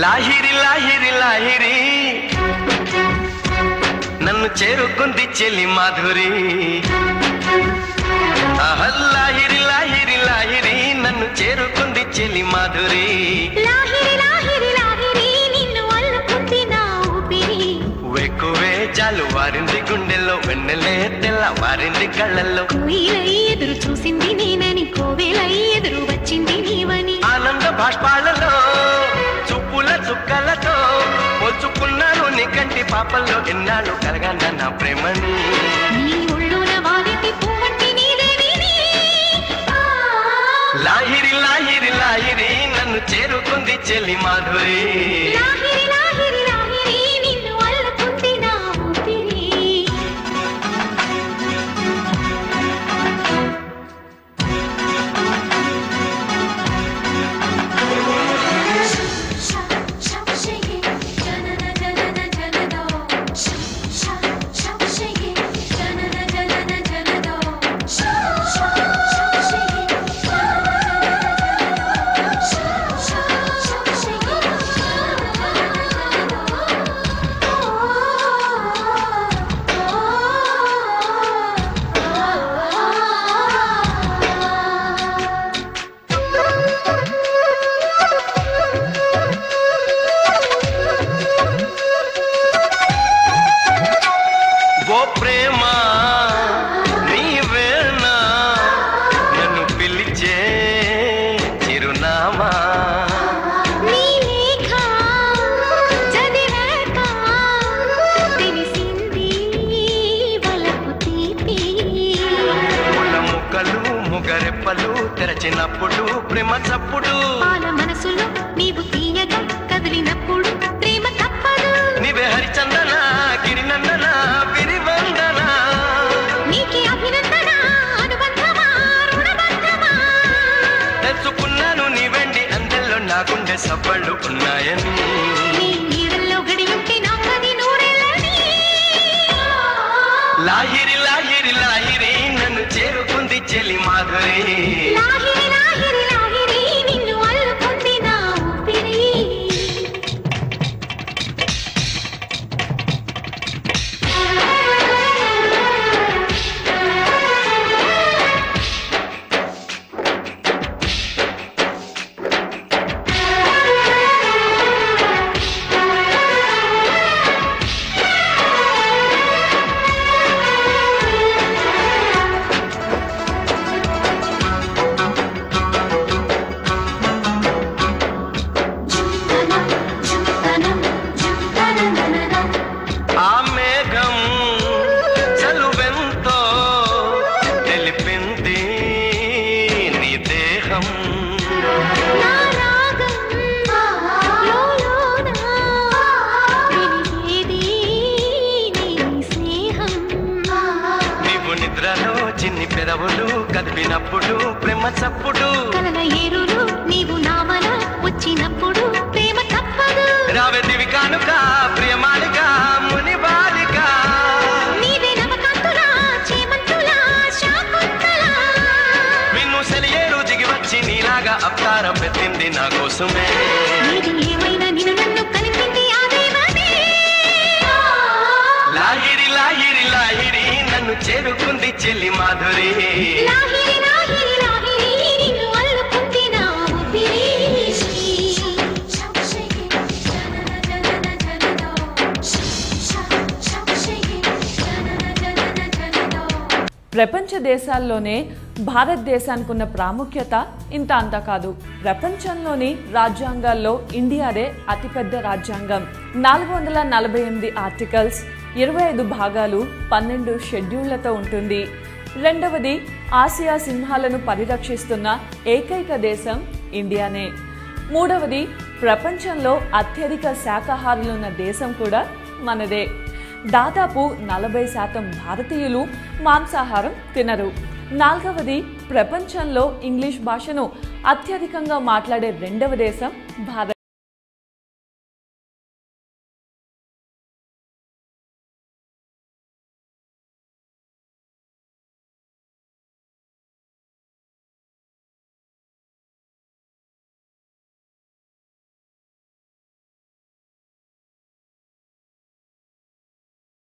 లాహిరి లాహిరి లాహిరి నన్ను చేరుకుంది చెల్లి మాధురి ఆహా, లాహిరి లాహిరి లాహిరి నన్ను చేరుకుంది చెల్లి మాధురి లాహిరి లాహిరి లాహిరి నిన్ను అల్లుకుంది నా ఊపిరి వెక్కువే జాలు వారింది గుండెల్లో వెన్నెలే తెల్ల వారింది కళ్ళల్లో కోయిలై ఎదురు చూసింది నేనని కోవెలై ఎదురు వచ్చింది నీవని ఆనంద బాష్పాలలో చుప్పుల చుక్కలతో పోల్చుకున్నాను నీ కంటి పాపల్లో ఎన్నాళ్ళు కలగన్న నా ప్రేమని నీ ఒళ్ళోన వాలిటి పువ్వంటి నీదేవిని లాహిరి లాహిరి లాహిరి నన్ను చేరుకుంది చెల్లి మాధురి లాహిరి లాహిరి లాహిరి నిన్ను అల్లుకుంది నా ఊపిరి ఓ ప్రేమ నీవేనా నన్ను పిలిచే చిరునామా నీ లేఖ చదివాక తెలిసింది వలపు తీపి ముళ్ళ ముక్కలు ముగరెప్పలు తెరచినప్పుడు ప్రేమ చప్పుడు పాల మనసులో నీవు తీయగా కదిలినప్పుడు ప్రేమ తప్పదు నీవే హరిచందన గిరినందన విరివందన నీకే అభినందన అనుబంధమా రుణబంధమా తెలుసుకున్నాను నీ వెండి అందెల్లో నా గుండె సబ్బళ్ళు ఉన్నాయని నీ నీడల్లో గడియుంటే నాకది నూరెళ్ళని లాహిరి లాహిరి లాహిరి నన్ను చేరుకుంది చెలి మాధురి లాహిరి లాహిరి లాహిరి నిన్ను అల్లుకుంది నా ఊపిరి ఆ మేఘం చలువెంతో తెలిపింది నీ దేహం నా రాగం లోలోన వెలిగేది నీ స్నేహం నీవు నిద్రలో చిన్ని పెదవులు కదిపినప్పుడు ప్రేమ చప్పుడు కలల ఏరులు నీవు నావల వచ్చినప్పుడు ప్రేమ తప్పదు రావెదివి కానుక ప్రియమాలిక ముని బాలిక నీవే నవకాంతులా చేమంతులా శాకుంతలా విన్ను సెలియేరు దిగి వచ్చి నీలాగా అవతారం పెట్టింది నా కోసమే ఏది ఏమైనా నిన్ను నన్ను కలిపింది ఆ దైవమే లాహిరి లాహిరి లాహిరి నన్ను చేరుకుంది చెల్లి మాధురి లాహిరి లాహిరి లాహిరి నిన్ను అల్లుకుంది నా ఊపిరి ప్రపంచ దేశాల్లోనే భారతదేశానికి ఉన్న ప్రాముఖ్యత ఇంత అంతా కాదు ప్రపంచంలోని రాజ్యాంగాల్లో ఇండియాదే అతిపెద్ద రాజ్యాంగం నాలుగు వందల నలభై ఎనిమిది ఆర్టికల్స్ ఇరవై ఐదు భాగాలు పన్నెండు షెడ్యూళ్లతో ఉంటుంది రెండవది ఆసియా సింహాలను పరిరక్షిస్తున్న ఏకైక దేశం ఇండియానే మూడవది ప్రపంచంలో అత్యధిక శాకాహారులున్న దేశం కూడా మనదే దాదాపు నలభై శాతం భారతీయులు మాంసాహారం తినరు నాలుగవది ప్రపంచంలో ఇంగ్లీష్ భాషను అత్యధికంగా మాట్లాడే రెండవ దేశం భారత్